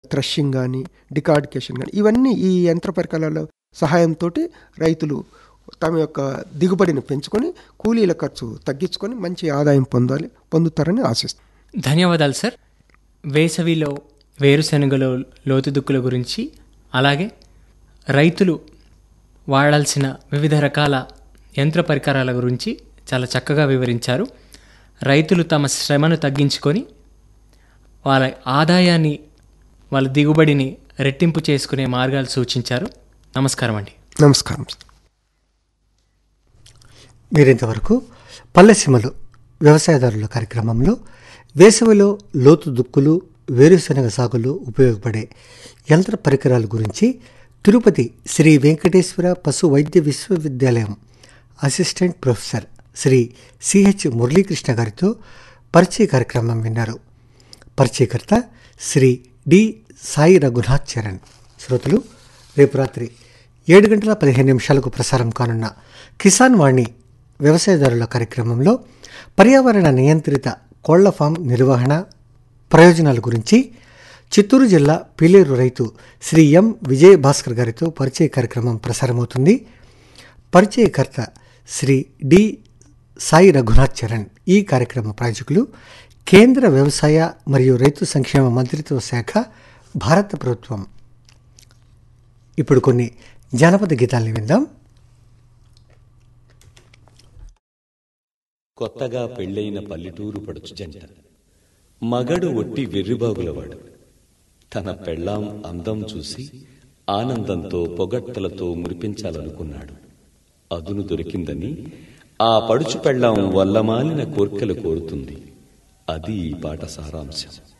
థ్రషింగ్ కానీ డికార్డికేషన్ కానీ ఇవన్నీ ఈ యంత్ర పరికరాల సహాయంతో రైతులు తమ యొక్క దిగుబడిని పెంచుకొని కూలీల ఖర్చు తగ్గించుకొని మంచి ఆదాయం పొందాలి పొందుతారని ఆశిస్తాం ధన్యవాదాలు సార్ వేసవిలో వేరుశనగలో లోతుదుక్కుల గురించి అలాగే రైతులు వాడాల్సిన వివిధ రకాల యంత్ర పరికరాల గురించి చాలా చక్కగా వివరించారు రైతులు తమ శ్రమను తగ్గించుకొని వాళ్ళ ఆదాయాన్ని వాళ్ళ దిగుబడిని రెట్టింపు చేసుకునే మార్గాలు సూచించారు నమస్కారం అండి నమస్కారం మీరింతవరకు పల్లెసీమలు వ్యవసాయదారుల కార్యక్రమంలో వేసవిలో లోతు దుక్కులు వేరుశనగ సాగులో ఉపయోగపడే యంత్ర పరికరాల గురించి తిరుపతి శ్రీ వెంకటేశ్వర పశు వైద్య విశ్వవిద్యాలయం assistant professor Shri CH Muralikrishna గారితో పరిచయ కార్యక్రమం విన్నారు పరిచయకర్త శ్రీ డి సాయి రఘునాథ్ చరణ్ శ్రోతలు రేపు రాత్రి ఏడు గంటల పదిహేను నిమిషాలకు ప్రసారం కానున్న కిసాన్ వాణి వ్యవసాయదారుల కార్యక్రమంలో పర్యావరణ నియంత్రిత కోళ్ల ఫామ్ నిర్వహణ ప్రయోజనాల గురించి చిత్తూరు జిల్లా పీలేరు రైతు శ్రీ ఎం విజయ భాస్కర్ గారితో పరిచయ కార్యక్రమం ప్రసారమవుతుంది పరిచయకర్త శ్రీ డి సాయి రఘునాథ్ చరణ్ ఈ కార్యక్రమ ప్రాయోజకులు కేంద్ర వ్యవసాయ మరియు రైతు సంక్షేమ మంత్రిత్వ శాఖ భారత ప్రభుత్వం ఇప్పుడు కొన్ని జానపద గీతాల్ని విందాం కొత్తగా పెళ్ళైన పల్లెటూరు పడుచు జంట మగడు ఒట్టి వెర్రిబాగులవాడు తన పెళ్ళాం అందం చూసి ఆనందంతో పొగట్టలతో మురిపించాలనుకున్నాడు అదును దొరికిందని ఆ పడుచు పెళ్ళాం వల్లమాలిన కోర్కెలు కోరుతుంది అది ఈ పాట సారాంశం